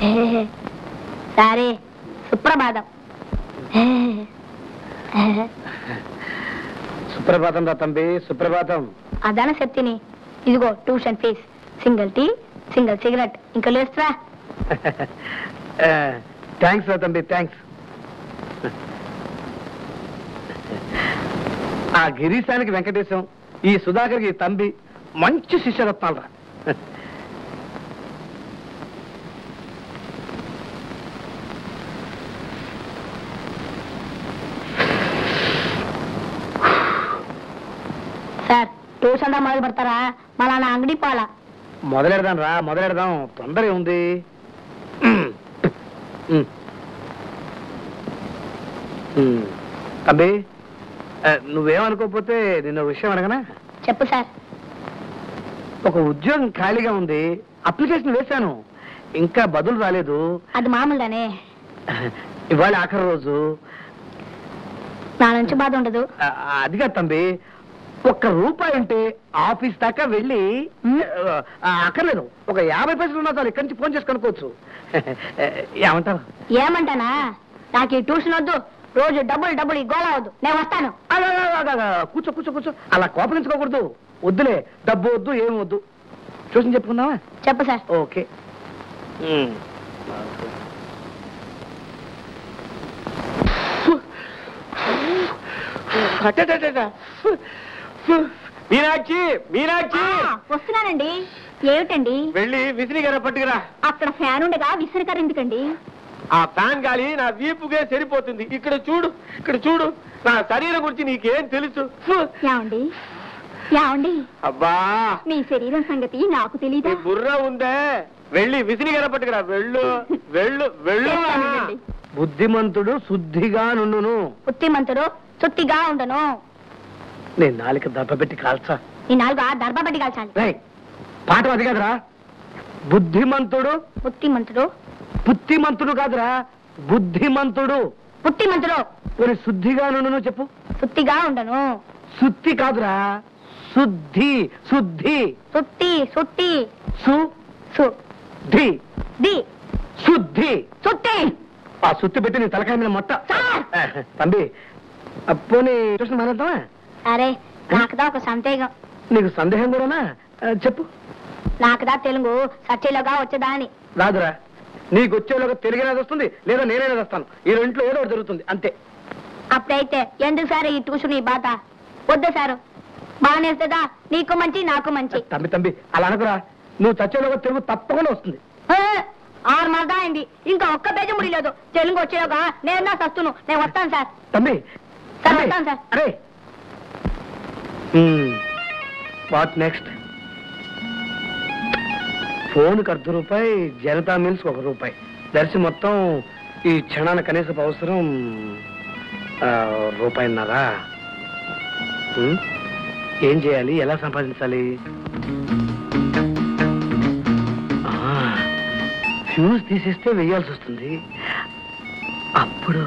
సరే సుప్రభాతం సుప్రభాతం రా తంబి సుప్రభాతం అదన శక్తిని ఇదిగో tuition fees single tea single cigarette ఇంకా లేస్తురా థ్యాంక్స్ రా తంబి థ్యాంక్స్ ఆ గిరీశానికి వెంకటేశం ఈ సుధాకర్కి ఈ తంబి మంచి శిష్యరత్నాలు రా సార్ ట్యూషన్ దా మొదలు పెడతారా మళ్ళా నా అంగడి పాలా మొదలెడదాం రా మొదలెడదాం తొందర ఉంది తంబి ఆ, నువ్వేమనుకోకపోతే నిన్న విషయం అడగనా చెప్పు సార్ ఒక ఉద్యోగం ఖాళీగా ఉంది అప్లికేషన్ వేశాను ఇంకా బదులు రాలేదు అది మామూలుగానే ఇవాళ ఆఖరి రోజు నా నుంచి బాధ ఉండదు ఆ, అదిగా తంబి ఒక్క రూపాయి ఉంటే ఆఫీస్ దాకా వెళ్ళి ఆ, అక్కర్లేదు ఒక యాభై పైసలు ఉన్నా చాలు ఇక్కడి నుంచి ఫోన్ చేసి కనుక్కోవచ్చు ఏమంటారు ఏమంటానా నాకు ఈ ట్యూషన్ వద్దు రోజు డబ్బులు డబ్బులు ఈ గోళ వద్దు నేను వస్తాను అలా, అలా, అలా, అలా, కూర్చో కూర్చో కూర్చో అలా కోపగించుకోకూడదు వద్దులే డబ్బు వద్దు ఏమి వద్దు ట్యూషన్ చెప్పుకుందామా చెప్పు సార్ ఓకే మీనాక్షి మీనాక్షి ఆ, వస్తున్నానండి ఏమిటండి వెళ్ళి విసిరిగర పట్టుకురా అక్కడ ఫ్యాన్ ఉండగా విసరకర ఎందుకండి ఆ ఫ్యాన్ గాలి నా వీపుకే సరిపోతుంది ఇక్కడ చూడు ఇక్కడ చూడు నా శరీరం గురించి నీకేం తెలుసు ఫు. యావండి యావండి అబ్బా మీ శరీరం సంగతి నాకు నీ తెలీదా బుర్ర ఉందే వెళ్ళి విసిరిగర పట్టుకురా వెళ్ళు వెళ్ళు వెళ్ళు చేస్తానండి. బుద్ధిమంతుడు శుద్ధిగా నుండును బుద్ధిమంతుడు చుట్టిగా ఉండను నేను నాలుక దెబ్బపెట్టి కాల్చా ఈ నాలుగు దర్భబట్టి కాల్చాలి రేయ్, పాట అది కాదురా బుద్ధిమంతుడు బుద్ధిమంతుడు బుద్ధిమంతుడు కాదురా బుద్ధిమంతుడు బుద్ధిమంతుడు మరి శుద్ధిగా నుండును చెప్పు సుత్తిగా ఉండను శుద్ధి కాదురా శుద్ధి శుద్ధి సుత్తి సుత్తి శుద్ధి ది శుద్ధి సుత్తి ఆ సుత్తి పెట్టి నీ తలకాయ మీద మొట్ట సార్! తంబి అప్పోని ట్యూషన్ మానేద్దామా సరే నాకుదా ఒక సందేహం నీకు సందేహం కూడానా ఆ, చెప్పు నాకుదా తెలుగు సచ్చిలోగా వచ్చేదా అని రాదురా నీకు వచ్చేలోగా తెలియనేది వస్తుంది లేదా నేనేది వస్తాను ఈ రెంట్లో ఏదో ఒకటి జరుగుతుంది అంతే అప్పుడైతే ఎందుకు సార్ ఈ ట్యూషన్ ఈ బాధ వద్దు సారు బానేస్తుందా నీకు మంచి నాకు మంచి తంబి తంబి అలా అనకురా నువ్వు చచ్చేలోగా తెలుగు తప్పకుండా వస్తుంది ఏ, ఆరు మరదా అయింది ఇంకా ఒక్క పేజీ ముడిలేదు తెలుగు వచ్చేలోగా నేను నా సస్తును నేను వస్తాను సార్ తమ్మి సార్, వస్తాను సార్. అరే వాట్ నెక్స్ట్ ఫోన్కి అర్ధ రూపాయి జనతా మిల్స్ ఒక రూపాయి దర్శి మొత్తం ఈ క్షణాన కనీసపు అవసరం ఆ, రూపాయిన్నరా ఉమ్, ఏం చేయాలి ఎలా సంపాదించాలి ఆ, ఫ్యూజ్ తీసేస్తే వెయ్యాల్సి వస్తుంది అప్పుడు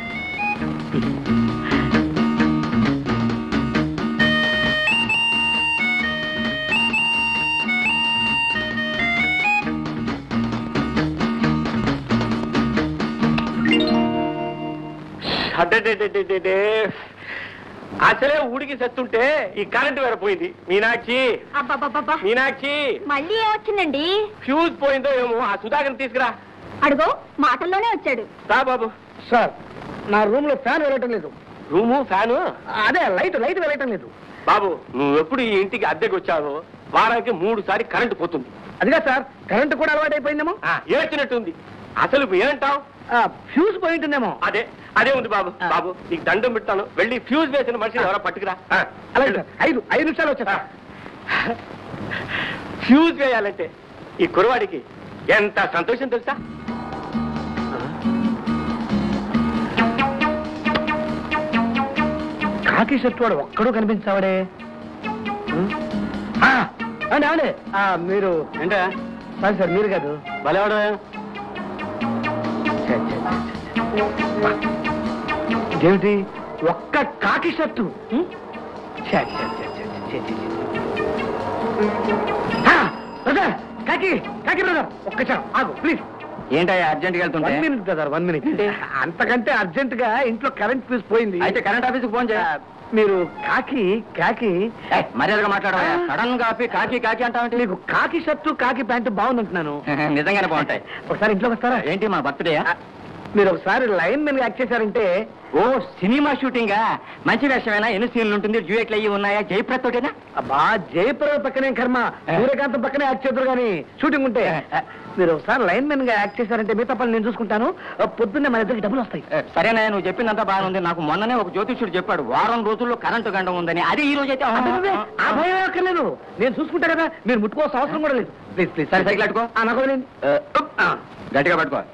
అడ్డడ్డడ్డడ్డడ్డే. అసలే ఉడికి సత్తుంటే ఈ కరెంట్ వేరే పోయింది మీనాక్షి అబ్బబ్బబ్బబ్బా మీనాక్షి మళ్ళీ ఏమొచ్చిందండి ఫ్యూజ్ పోయిందో ఏమో ఆ సుధాకర్ తీసుకురా అడుగో మాటల్లోనే వచ్చాడు రా బాబు సార్ నా రూమ్ లో ఫ్యాన్ వెళ్ళటం లేదు రూము ఫ్యాను అదే లైట్ లైట్ వెళ్ళటం లేదు బాబు నువ్వు ఎప్పుడు ఈ ఇంటికి అద్దెకి వచ్చావో వారానికి మూడు సారి కరెంటు పోతుంది అదిగా సార్ కరెంట్ కూడా అలవాటు అయిపోయిందేమో ఆ, ఏడ్చినట్టుంది అసలు ఏంటావు ఫ్యూజ్ పోయి ఉంటుందేమో అదే అదే ఉంది బాబు ఆ. బాబు నీకు దండం పెడతాను వెళ్ళి ఫ్యూజ్ వేసిన మనిషిని ఎవరో పట్టుకురా ఆ, అలాగే సార్ ఐదు ఐదు నిమిషాలు వచ్చా ఫ్యూజ్ వేయాలంటే ఈ కురవాడికి ఎంత సంతోషం తెలుసా కాకి షర్ట్ వాడు ఒక్కడూ కనిపించావాడే ఉం? ఆ, అండి అండి ఆ, మీరు ఏంటా సారీ సార్ మీరు కాదు భలేవాడు ఛే, ఛే, ఛే, ఛే. ఇదేమిటి ఒక్క కాకి షర్టు ఉం? ఛే, ఛే, ఛే, ఛే, ఛే, ఛే, ఛే. ఆ, బ్రదర్ కాకి కాకి బ్రదర్ ఒక్క క్షణం ఆగు ప్లీజ్ ఏంటయ్యా అర్జెంట్ గా వెళ్తుంటే one minute brother one minute అంతకంటే అర్జెంట్ గా ఇంట్లో కరెంట్ ఫీజు పోయింది అయితే కరెంట్ ఆఫీస్కి ఫోన్ చేయ ఆ, మీరు కాకి కాకి ఏయ్, మర్యాదగా మాట్లాడవయ్యా సడన్ గా ఆపి కాకి కాకి అంటావంటే మీకు కాకి షర్టు కాకి ప్యాంటు బాగుందంటున్నాను నిజంగానే బాగుంటాయి ఒకసారి ఇంట్లోకి వస్తారా ఏంటి మా బర్త్డే ఆ, మీరు ఒకసారి లైన్ మెన్ యాక్ట్ చేశారంటే ఓ సినిమా షూటింగా మంచి వేషమేనా ఎన్ని సీన్లు ఉంటుంది డ్యూయెట్లు అయ్యి ఉన్నాయా జయప్రద్ తోటేనా అబ్బా జయప్రద పక్కనే కర్మ సూర్యకాంతం పక్కనే యాక్ట్ చేద్దరు కానీ షూటింగ్ ఉంటే మీరు ఒకసారి లైన్ మెన్ గా యాక్ట్ చేశారంటే మిగతా పనులు నేను చూసుకుంటాను ఆ, పొద్దున్నే మన ఇద్దరికి డబ్బులు వస్తాయి ఏ, సరేనా నువ్వు చెప్పిందంతా బాగానే ఉంది నాకు మొన్ననే ఒక జ్యోతిష్యుడు చెప్పాడు వారం రోజుల్లో కరెంటు గండం ఉందని అది ఈ రోజు అయితే అబ్బబ్బే, ఆ భయం అక్కర్లేదు నేను చూసుకుంటా కదా మీరు ముట్టుకోవాల్సిన అవసరం కూడా లేదు ప్లీజ్ ప్లీజ్ సరే, సైకిల్ అట్టుకో. నాకు వదిలేండి. ఆ, గట్టిగా పట్టుకో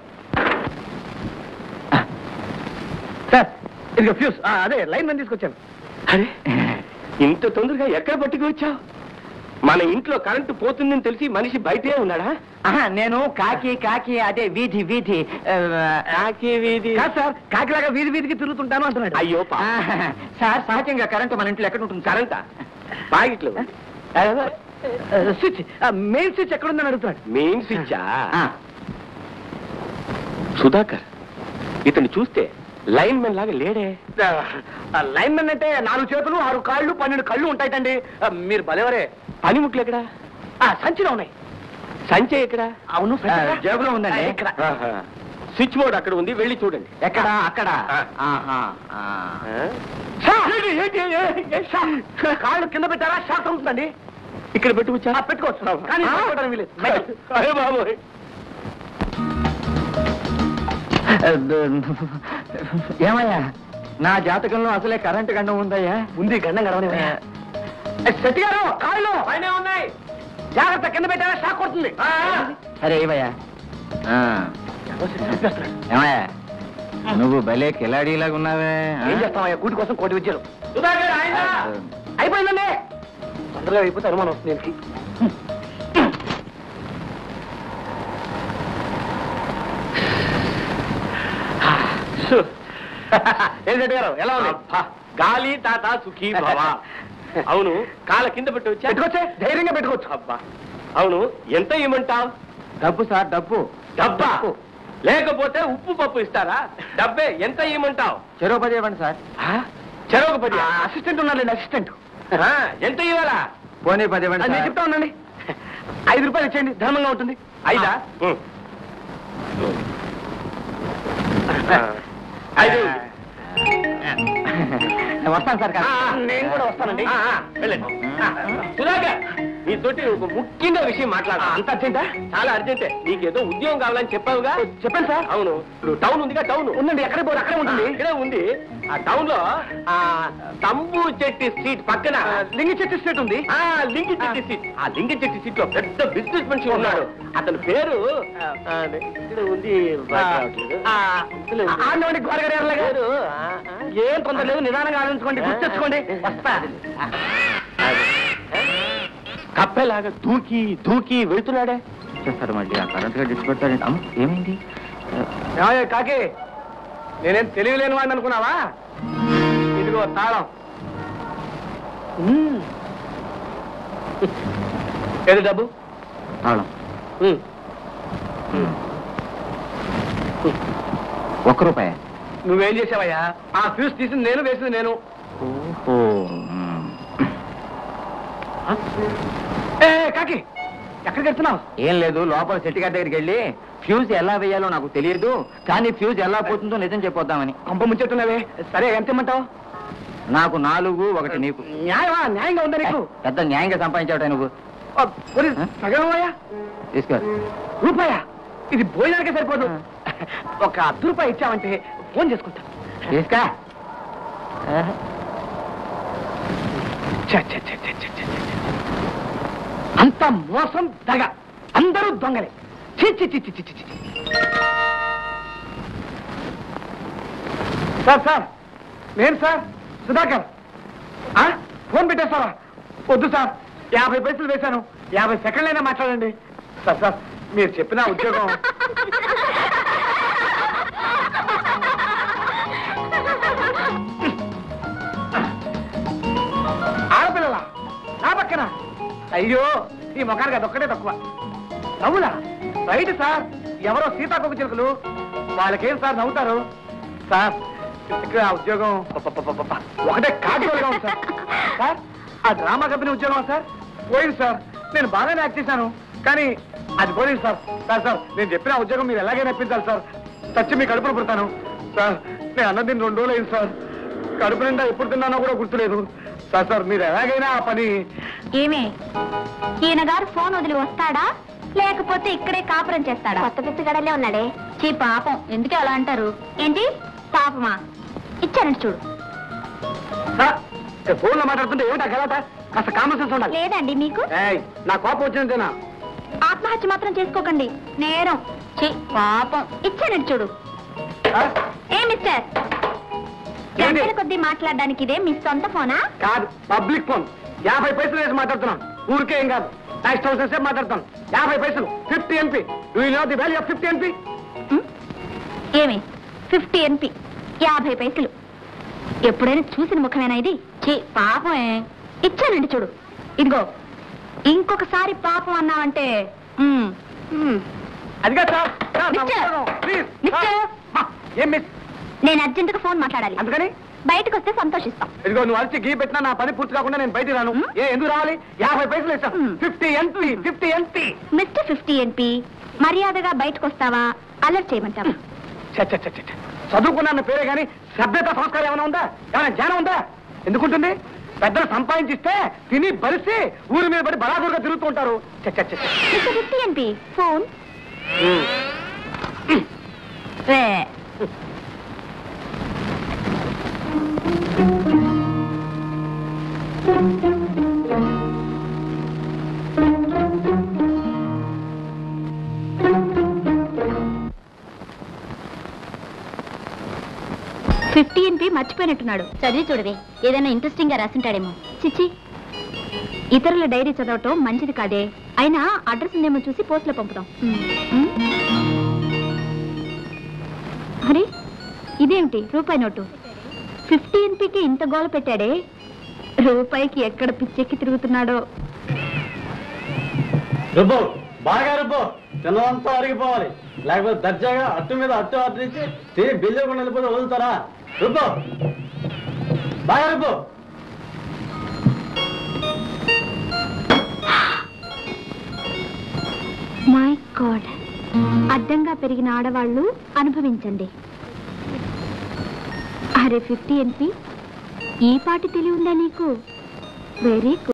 సార్ ఇదిగో ఫ్యూస్ ఆ, అదే లైన్ మెన్ తీసుకొచ్చాను అరే ఇంత తొందరగా ఎక్కడ పట్టుకు వచ్చావు మన ఇంట్లో కరెంటు పోతుందని తెలిసి మనిషి బయటే ఉన్నాడా ఆహా, నేను కాకి కాకి అదే వీధి వీధి ఆ, కాకి వీధి కాదు సార్ కాకిలాగా వీధి వీధికి తిరుగుతుంటాను అంటున్నాడు అయ్యో పా ఆ, సార్ సహజంగా కరెంటు మన ఇంట్లో ఎక్కడ ఉంటుంది సార్ కరెంటా బాగిట్లో స్విచ్ మెయిన్ స్విచ్ ఎక్కడుందని అడుగుతున్నాడు మెయిన్ స్విచ్చా ఆ, సుధాకర్ ఇతను చూస్తే లైన్ మెన్ లాగా లేడే లైన్ మెన్ అంటే నాలుగు చేతులు ఆరు కాళ్ళు పన్నెండు కళ్ళు ఉంటాయిటండి ఆ, మీరు భలేవరే పనిముట్లు ఎక్కడా ఆ, సంచిలో ఉన్నాయి సంచే ఎక్కడా అవును ఆ, జేబులో ఉందండి ఆ, ఇక్కడ స్విచ్ బోర్డ్ అక్కడ ఉంది వెళ్ళి చూడండి ఎక్కడ అక్కడ ఆ. ఆహా, ఆ. సార్, సార్, కాళ్ళు కింద పెట్టారా షాక్ అవుతుందండి ఇక్కడ పెట్టుకొచ్చా ఆ, పెట్టుకోవచ్చు కానీ ఆ? పెట్టుకోవడం వీలేదు. బయట. అరే బాబోయ్ ఏమయ్యా నా జాతకంలో అసలే కరెంటు గండం ఉందయ్యా ఉంది గండం గడవని శెట్టి గారు కాళ్ళు పైన ఉన్నాయి జాగ్రత్త కింద పెట్టారా షాక్ కొడుతుంది సరే ఏవయ్యా ఆ, ఏమయ్యా నువ్వు భలే కిలాడీలాగా ఉన్నావే ఆ? ఏం చేస్తామయ్యా కూటి కోసం కోటి విద్యలు అయిపోయిందండి తొందరగా అయిపోతే అనుమానం వస్తుంది దీనికి ఏం శెట్టి గారు ఎలా ఉంది అబ్బా, గాలి తాత సుఖీ భవ అవును కాళ్ళ కింద పెట్టి వచ్చా పెట్టుకోవచ్చే ధైర్యంగా పెట్టుకోవచ్చు అబ్బా అవును ఎంత ఇవ్వమంటావు డబ్బు సార్ డబ్బు డబ్బా డబ్బు. లేకపోతే ఉప్పు పప్పు ఇస్తారా డబ్బే ఎంత ఇవ్వమంటావు చెరువు పది ఇవ్వండి సార్ చెరొక పది అసిస్టెంట్ ఉన్నాడండి అసిస్టెంట్ ఆ, ఎంత ఇవ్వాలా పోనీ పది ఇవ్వండి అది నేను సార్. చెప్తా ఉండండి ఐదు రూపాయలు ఇచ్చేయండి ధర్మంగా ఉంటుంది ఐదా ఉం. ఐదు వస్తాను సార్ ఆ, కాస్త. ఆ, నేను కూడా వస్తానండి. ఆ, ఆ, వెళ్ళండి ఆ, సుధాకర్ నీతోటి ఒక ముఖ్యంగా విషయం మాట్లాడాలి అంత అర్జెంటా చాలా అర్జెంటే నీకేదో ఉద్యోగం కావాలని చెప్పావుగా చెప్పండి సార్ అవును ఇప్పుడు టౌన్ ఉందిగా టౌన్ ఉందండి ఎక్కడ పోదు అక్కడే ఉంటుంది ఇక్కడే ఉంది ఆ టౌన్ లో ఆ తంబు చెట్టి స్ట్రీట్ పక్కన లింగి చెట్టు స్టేట్ ఉంది ఆ లింగి చెట్టి స్ట్రీట్ ఆ లింగి చెట్టి స్ట్రీట్ లో పెద్ద బిజినెస్ మనిషి ఉన్నాడు అతని పేరు ఆ, ఇక్కడ ఉంది బయట రావట్లేదు. ఇందులో ఉంది. ఆండవండి గోరగారు పేరు, ఆ, ఆ. ఏం తొందర లేదు నిదానంగా ఆలోచించుకోండి గుర్తు తెచ్చుకోండి వస్తా కప్పెలాగా దూకి దూకి వెళ్తున్నాడే చేస్తాడు మళ్ళీ ఆ కరెంట్ గా డిస్పెడతాడు అమ్మ ఏమైంది ఏమయ్య కాకి నేనేం తెలియలేని వాడిని అనుకున్నావా ఇదిగో తాళం మ్మ్. ఏది డబ్బు తాళం మ్మ్. ఒక్క రూపాయ నువ్వేం చేసావయ్యా ఆ ఫ్యూజ్ తీసింది నేను వేసింది నేను ఓహో మ్మ్. ఏ కాకి ఎక్కడికి వెళ్తున్నావు ఏం లేదు లోపల సెట్టి గారి దగ్గరికి వెళ్ళి ఫ్యూజ్ ఎలా వేయాలో నాకు తెలియదు కానీ ఫ్యూజ్ ఎలా పోతుందో నిజం చెప్పొద్దామని కొంప ముంచెట్టున్నావే సరే ఎంత ఇమ్మంటావు నాకు నాలుగు ఒకటి నీకు న్యాయమా న్యాయంగా ఉందా నీకు పెద్ద న్యాయంగా సంపాదించావుట నువ్వు ఆ, పోనీ సగం అయ్యా తీసుకో రూపాయ ఇది భోజనానికే సరిపోదు ఒక అర్ధ రూపాయి ఇచ్చావంటే ఫోన్ చేసుకుంటా తీసుకో ఛ, ఛ, ఛ, ఛ, ఛ, ఛ, ఛ, ఛ. అంత మోసం దగ అందరూ దొంగలే చి చి చి చి చి చి చి. సార్ సార్ నేను సార్ సుధాకర్ ఆ? ఫోన్ పెట్టేస్తారా వద్దు సార్ యాభై పైసలు వేశాను యాభై సెకండ్లైనా మాట్లాడండి సార్ సార్ మీరు చెప్పిన ఉద్యోగం ఆడపిల్లల నా పక్కన అయ్యో ఈ మొఖానికి అదొక్కటే తక్కువ నవ్వులా రైట్ సార్ ఎవరో సీతాకోక చిలుకలు వాళ్ళకేం సార్ నవ్వుతారు సార్ ఇక్కడ ఆ ఉద్యోగం పపపపపప. ఒకటే కాటుకోలుగా ఉంది సార్ సార్ ఆ డ్రామా కంపెనీ ఉద్యోగం సార్ పోయింది సార్ నేను బాగానే యాక్ట్ చేశాను కానీ అది పోయింది సార్ సార్ సార్ నేను చెప్పిన ఆ ఉద్యోగం మీరు ఎలాగైనా ఇప్పించాలి సార్ చచ్చి మీ కడుపులో పుడతాను సార్ నేను అన్నది రెండు రోజులు అయింది సార్ కడుపు నిండా ఎప్పుడు తిన్నానో కూడా గుర్తులేదు సార్ సార్ మీరు ఎలాగైనా ఆ పని ఏమే ఈయన గారు ఫోన్ వదిలి వస్తాడా లేకపోతే ఇక్కడే కాపురం చేస్తాడా కొత్త పిచ్చగడలే ఉన్నాడే చీ పాపం ఎందుకే అలా అంటారు ఏంటి పాపమా ఇచ్చానండి చూడు సార్ ఫోన్లో మాట్లాడుతుంటే ఏమిటా గలాట కాస్త కామన్ సెన్స్ ఉండాలి లేదండి మీకు ఏయ్, నా కోపం వచ్చిందేనా ఆత్మహత్య మాత్రం చేసుకోకండి నేరం చీ పాపం ఇచ్చానండి చూడు ఏ మిస్టర్ ఏంటి? గంటల కొద్దీ మాట్లాడడానికి ఇదే మీ సొంత ఫోనా కాదు పబ్లిక్ ఫోన్ యాభై పైసలు వేసి మాట్లాడుతున్నాను ఊరికే ఏం కాదు నెక్స్ట్ హౌస్ సేపు మాట్లాడతాను యాభై పైసలు fifty NP do you know the value of fifty NP hmm? ఏమి ఫిఫ్టీ ఎన్పి యాభై పైసలు ఎప్పుడైనా చూసిన ముఖమేనా ఇది చీ పాపమే ఇచ్చానండి చూడు ఇదిగో ఇంకొకసారి పాపం అన్నావంటే ఉం, ఉం. అదిగా సార్ సార్, నా మిస్టర్! ఉద్యోగం, ప్లీజ్ మిస్టర్! సార్. మా, ఏం మిస్ నేను అర్జెంటుగా ఫోన్ మాట్లాడాలి అందుకని బయటకు వస్తే సంతోషిస్తాం ఇదిగో నువ్వు అరిచి గీ పెట్టినా నా పని పూర్తి కాకుండా నేను బయటికి రాను హ్మ్? ఏ ఎందుకు రావాలి యాభై పైసలు ఇస్తాను హ్మ్. Fifty NP fifty NP mister fifty NP మర్యాదగా బయటకు వస్తావా అలర్ట్ చేయమంటావా చ చ చ చ చ. చదువుకున్నాన్న పేరే గాని సభ్యత సంస్కారం ఏమైనా ఉందా ఏమైనా జ్ఞానం ఉందా ఎందుకుంటుంది పెద్దలు సంపాదించిస్తే తిని బలిసి ఊరి మీద పడి బలాదూరుగా తిరుగుతూ ఉంటారు చ చ చ చ. మిస్టర్ ఫిఫ్టీ ఎన్పి ఫోన్ హ్మ్. రే ఫిఫ్టీ ఎన్పి మర్చిపోయినట్టున్నాడు చదివి చూడవే ఏదైనా ఇంట్రెస్టింగ్ గా రాసింటాడేమో చిచ్చి ఇతరుల డైరీ చదవటం మంచిది కాదే అయినా అడ్రస్ ఉందేమో చూసి పోస్ట్లో పంపుతాం ఉమ్. అరే ఇదేమిటి రూపాయి నోటు ఫిఫ్టీ ఎన్పీకి ఇంత గోల పెట్టాడే రూపాయికి ఎక్కడ పిచ్చెక్కి తిరుగుతున్నాడో రుబ్బు బాగా రుబ్బు తిన్నదంతా అరిగిపోవాలి లేకపోతే దర్జాగా అట్టు మీద అట్టు అట్టించి తిని బిల్లు కూడా వెళ్ళిపోతే వదులుతారా రుబ్బు బాగా రుబ్బు మై గాడ్ అడ్డంగా పెరిగిన ఆడవాళ్ళు అనుభవించండి అరే ఫిఫ్టీ ఎన్పి ఈ పాటి తెలివి ఉందా నీకు వెరీ